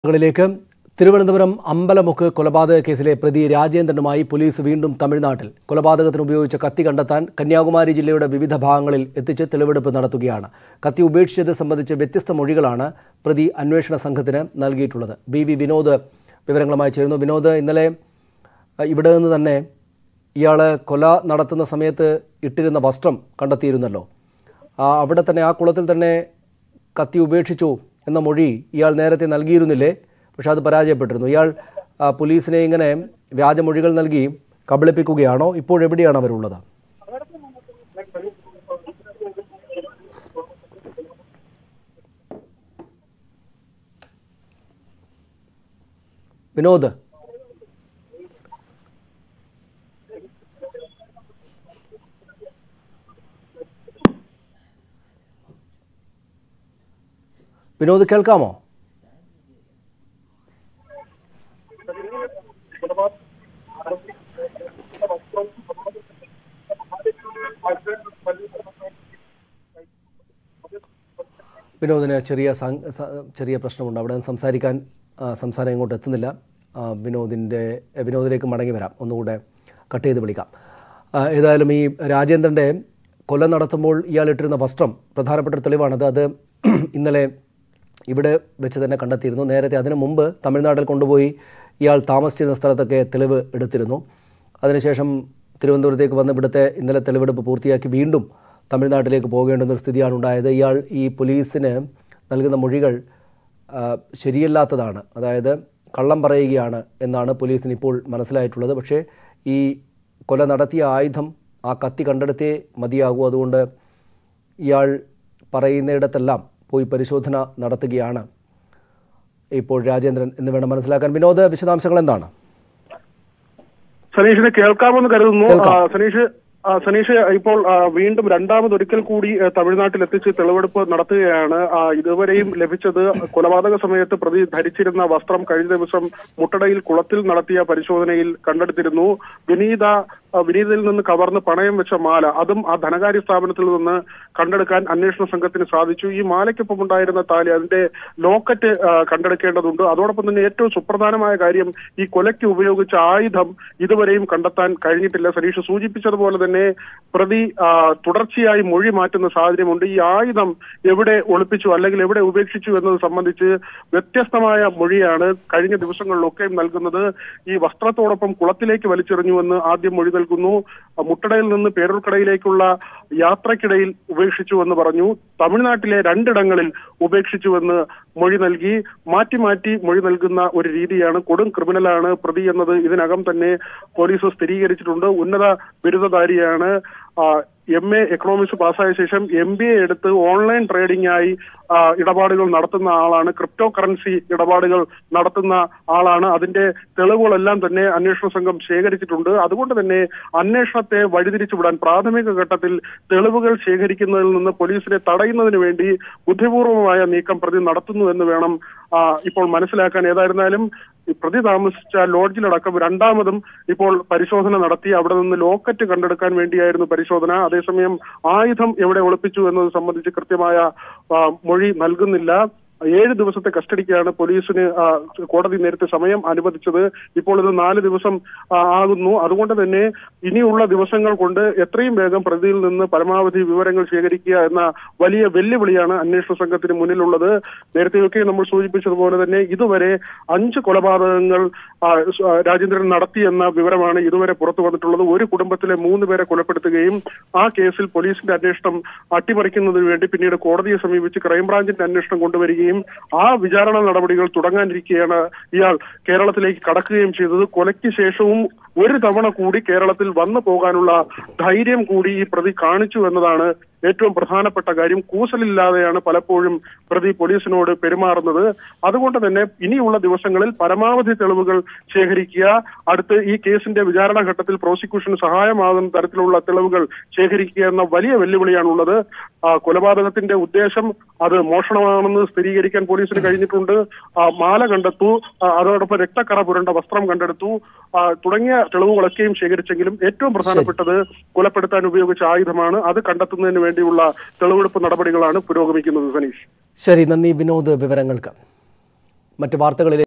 ങ്ങളിലേക്ക് തിരുവനന്തപുരം അമ്പലമുക്ക് കൊലപാതക കേസിലെ പ്രതി രാജേന്ദ്രനുമായി പോലീസ് വീണ്ടും തമിഴ്നാട്ടിൽ കൊലപാതകത്തിന് ഉപയോഗിച്ച കത്തി കണ്ടെത്താൻ കന്യാകുമാരി ജില്ലയുടെ വിവിധ ഭാഗങ്ങളിൽ എത്തിച്ച് തെളിവെടുപ്പ് നടത്തുകയാണ് കത്തി ഉപേക്ഷിച്ചത് സംബന്ധിച്ച് വ്യത്യസ്ത മൊഴികളാണ് പ്രതി അന്വേഷണ സംഘത്തിന് നൽകിയിട്ടുള്ളത് ബി വി വിനോദ് വിവരങ്ങളുമായി ചേരുന്നു വിനോദ് ഇന്നലെ അഹ്, ഇവിടെ നിന്ന് തന്നെ ഇയാൾ കൊല നടത്തുന്ന സമയത്ത് ഇട്ടിരുന്ന വസ്ത്രം കണ്ടെത്തിയിരുന്നല്ലോ ആ, അവിടെ തന്നെ ആ കുളത്തിൽ തന്നെ കത്തി ഉപേക്ഷിച്ചു എന്ന മൊഴി ഇയാൾ നേരത്തെ നൽകിയിരുന്നില്ലേ പക്ഷെ അത് പരാജയപ്പെട്ടിരുന്നു ഇയാൾ ആ, പോലീസിനെ ഇങ്ങനെ വ്യാജമൊഴികൾ നൽകി കബളിപ്പിക്കുകയാണോ ഇപ്പോഴെവിടെയാണ് അവരുള്ളത് വിനോദ് വിനോദ് കേൾക്കാമോ വിനോദിന് ചെറിയ സം- സ- ചെറിയ പ്രശ്നമുണ്ട് അവിടെ നിന്ന് സംസാരിക്കാൻ ആ, സംസാരം ഇങ്ങോട്ട് എത്തുന്നില്ല ആ, വിനോദിൻ്റെ വിനോദിലേക്ക് മടങ്ങി വരാം ഒന്നുകൂടെ കട്ട് ചെയ്ത് വിളിക്കാം ആ, ഏതായാലും ഈ രാജേന്ദ്രൻ്റെ കൊല നടത്തുമ്പോൾ ഇയാൾ ഇട്ടിരുന്ന വസ്ത്രം പ്രധാനപ്പെട്ട ഒരു തെളിവാണത് അത് ഇന്നലെ ഇവിടെ വെച്ച് തന്നെ കണ്ടെത്തിയിരുന്നു നേരത്തെ അതിനു മുമ്പ് തമിഴ്നാട്ടിൽ കൊണ്ടുപോയി ഇയാൾ താമസിച്ചിരുന്ന സ്ഥലത്തൊക്കെ തെളിവ് എടുത്തിരുന്നു അതിനുശേഷം തിരുവനന്തപുരത്തേക്ക് വന്ന് ഇവിടുത്തെ ഇന്നലെ തെളിവെടുപ്പ് പൂർത്തിയാക്കി വീണ്ടും തമിഴ്നാട്ടിലേക്ക് പോകേണ്ടുന്ന ഒരു സ്ഥിതിയാണ് ഉണ്ടായത് ഇയാൾ ഈ പോലീസിന് നൽകുന്ന മൊഴികൾ ആ, ശരിയല്ലാത്തതാണ് അതായത് കള്ളം പറയുകയാണ് എന്നാണ് പോലീസിന് ഇപ്പോൾ മനസ്സിലായിട്ടുള്ളത് പക്ഷേ ഈ കൊല നടത്തിയ ആയുധം ആ കത്തി കണ്ടെടുത്തേ മതിയാകൂ അതുകൊണ്ട് ഇയാൾ പറയുന്നിടത്തെല്ലാം പോയി പരിശോധന നടത്തുകയാണ് ഇപ്പോൾ രാജേന്ദ്രൻ എന്ന് വേണം മനസ്സിലാക്കാൻ വിനോദ് വിശദാംശങ്ങൾ എന്താണ് സനീഷിനെ കേൾക്കാമെന്ന് കരുതുന്നു കേൾക്കാം. ആ, സനീഷ് ആ, സനീഷ് ഇപ്പോൾ ആ, വീണ്ടും രണ്ടാമത് ഒരിക്കൽ കൂടി ആ, തമിഴ്നാട്ടിൽ എത്തിച്ച് തെളിവെടുപ്പ് നടത്തുകയാണ് ആ, ഇതുവരെയും ലഭിച്ചത് കൊലപാതക സമയത്ത് പ്രതി ധരിച്ചിരുന്ന വസ്ത്രം കഴിഞ്ഞ ദിവസം മുട്ടടയിൽ കുളത്തിൽ നടത്തിയ പരിശോധനയിൽ കണ്ടെടുത്തിരുന്നു വിനീത ആ, വിനീതയിൽ നിന്ന് കവർന്ന് പണയം വെച്ച മാല അതും ആ ധനകാര്യ സ്ഥാപനത്തിൽ നിന്ന് കണ്ടെടുക്കാൻ അന്വേഷണ സംഘത്തിന് സാധിച്ചു ഈ മാലയ്ക്കൊപ്പം ഉണ്ടായിരുന്ന താലി അതിന്റെ ലോക്കറ്റ് ആ, കണ്ടെടുക്കേണ്ടതുണ്ട് അതോടൊപ്പം തന്നെ ഏറ്റവും സുപ്രധാനമായ കാര്യം ഈ കൊലയ്ക്ക് ഉപയോഗിച്ച ആയുധം ഇതുവരെയും കണ്ടെത്താൻ കഴിഞ്ഞിട്ടില്ല സനീഷ് സൂചിപ്പിച്ചതുപോലെ തന്നെ പ്രതി ആ, തുടർച്ചയായി മൊഴി മാറ്റുന്ന സാഹചര്യമുണ്ട് ഈ ആയുധം എവിടെ ഒളിപ്പിച്ചു അല്ലെങ്കിൽ എവിടെ ഉപേക്ഷിച്ചു എന്നത് സംബന്ധിച്ച് വ്യത്യസ്തമായ മൊഴിയാണ് കഴിഞ്ഞ ദിവസങ്ങളിലൊക്കെയും നൽകുന്നത് ഈ വസ്ത്രത്തോടൊപ്പം കുളത്തിലേക്ക് വലിച്ചെറിഞ്ഞുവെന്ന് ആദ്യം മൊഴി നൽകുന്നു ആ, മുട്ടടയിൽ നിന്ന് പേരൂർക്കടയിലേക്കുള്ള യാത്രക്കിടയിൽ ഉപേക്ഷിച്ചു എന്ന് പറഞ്ഞു തമിഴ്നാട്ടിലെ രണ്ടിടങ്ങളിൽ ഉപേക്ഷിച്ചുവെന്ന് മൊഴി നൽകി മാറ്റി മാറ്റി മൊഴി നൽകുന്ന ഒരു രീതിയാണ് കൊടും ക്രിമിനലാണ് പ്രതി എന്നത് ഇതിനകം തന്നെ പോലീസ് സ്ഥിരീകരിച്ചിട്ടുണ്ട് ഉന്നത ബിരുദധാരിയാണ് എം എ എക്കണോമിക്സ് പാസ്സായ ശേഷം എം ബി എ എടുത്ത് ഓൺലൈൻ ട്രേഡിംഗ് ആയി ആ, ഇടപാടുകൾ നടത്തുന്ന ആളാണ് ക്രിപ്റ്റോ കറൻസി ഇടപാടുകൾ നടത്തുന്ന ആളാണ് അതിന്റെ തെളിവുകളെല്ലാം തന്നെ അന്വേഷണ സംഘം ശേഖരിച്ചിട്ടുണ്ട് അതുകൊണ്ട് തന്നെ അന്വേഷണത്തെ വഴിതിരിച്ചു വിടാൻ പ്രാഥമിക ഘട്ടത്തിൽ തെളിവുകൾ ശേഖരിക്കുന്നതിൽ നിന്ന് പോലീസിനെ തടയുന്നതിന് വേണ്ടി ബുദ്ധിപൂർവമായ നീക്കം പ്രതി നടത്തുന്നു എന്ന് വേണം ആ, ഇപ്പോൾ മനസ്സിലാക്കാൻ ഏതായിരുന്നാലും ഈ പ്രതി താമസിച്ച ലോഡ്ജിലടക്കം രണ്ടാമതും ഇപ്പോൾ പരിശോധന നടത്തി അവിടെ നിന്ന് ലോക്കറ്റ് കണ്ടെടുക്കാൻ വേണ്ടിയായിരുന്നു പരിശോധന അതേസമയം ആയുധം എവിടെ ഒളിപ്പിച്ചു എന്നത് സംബന്ധിച്ച് കൃത്യമായ ആ, മൊഴി നൽകുന്നില്ല ഏഴ് ദിവസത്തെ കസ്റ്റഡിക്കാണ് പോലീസിന് ആ, കോടതി നേരത്തെ സമയം അനുവദിച്ചത് ഇപ്പോൾ ഇത് നാല് ദിവസം ആ, ആകുന്നു അതുകൊണ്ട് തന്നെ ഇനിയുള്ള ദിവസങ്ങൾ കൊണ്ട് എത്രയും വേഗം പ്രതിയിൽ നിന്ന് പരമാവധി വിവരങ്ങൾ ശേഖരിക്കുക എന്ന വലിയ വെല്ലുവിളിയാണ് അന്വേഷണ സംഘത്തിന് മുന്നിലുള്ളത് നേരത്തെയൊക്കെ നമ്മൾ സൂചിപ്പിച്ചതുപോലെ തന്നെ ഇതുവരെ അഞ്ച് കൊലപാതകങ്ങൾ ആ, സ്- ആ, രാജേന്ദ്രൻ നടത്തിയെന്ന വിവരമാണ് ഇതുവരെ പുറത്തു വന്നിട്ടുള്ളത് ഒരു കുടുംബത്തിലെ മൂന്ന് പേരെ കൊലപ്പെടുത്തുകയും ആ കേസിൽ പോലീസിന്റെ അന്വേഷണം അട്ടിമറിക്കുന്നതിന് വേണ്ടി പിന്നീട് കോടതിയെ സമീപിച്ച് ക്രൈംബ്രാഞ്ചിന്റെ അന്വേഷണം കൊണ്ടുവരികയും ആ വിചാരണ നടപടികൾ തുടങ്ങാനിരിക്കെയാണ് ഇയാൾ കേരളത്തിലേക്ക് കടക്കുകയും ചെയ്തത് കൊലയ്ക്ക് ശേഷവും ഒരു തവണ കൂടി കേരളത്തിൽ വന്നു പോകാനുള്ള ധൈര്യം കൂടി ഈ പ്രതി കാണിച്ചു എന്നതാണ് ഏറ്റവും പ്രധാനപ്പെട്ട കാര്യം കൂസലില്ലാതെയാണ് പലപ്പോഴും പ്രതി പോലീസിനോട് പെരുമാറുന്നത് അതുകൊണ്ട് തന്നെ ഇനിയുള്ള ദിവസങ്ങളിൽ പരമാവധി തെളിവുകൾ ശേഖരിക്കുക അടുത്ത് ഈ കേസിന്റെ വിചാരണ ഘട്ടത്തിൽ പ്രോസിക്യൂഷന് സഹായമാകുന്ന തരത്തിലുള്ള തെളിവുകൾ ശേഖരിക്കുക എന്ന വലിയ വെല്ലുവിളിയാണുള്ളത് ആ, കൊലപാതകത്തിന്റെ ഉദ്ദേശം അത് മോഷണമാണെന്ന് സ്ഥിരീകരിക്കാൻ പോലീസിന് കഴിഞ്ഞിട്ടുണ്ട് ആ, മാല കണ്ടെത്തു ആ, അതോടൊപ്പം രക്തക്കറ പുരണ്ട വസ്ത്രം കണ്ടെടുത്തു ആ, തുടങ്ങിയ തെളിവുകളൊക്കെയും ശേഖരിച്ചെങ്കിലും ഏറ്റവും പ്രധാനപ്പെട്ടത് കൊലപ്പെടുത്താൻ ഉപയോഗിച്ച ആയുധമാണ് അത് കണ്ടെത്തുന്നതിന് വേണ്ടിയുള്ള തെളിവെടുപ്പ് നടപടികളാണ് പുരോഗമിക്കുന്നത് സനീഷ് ശരി നന്ദി വിനോദ് വിവരങ്ങൾക്ക് മറ്റ് വാർത്തകളിലേക്ക്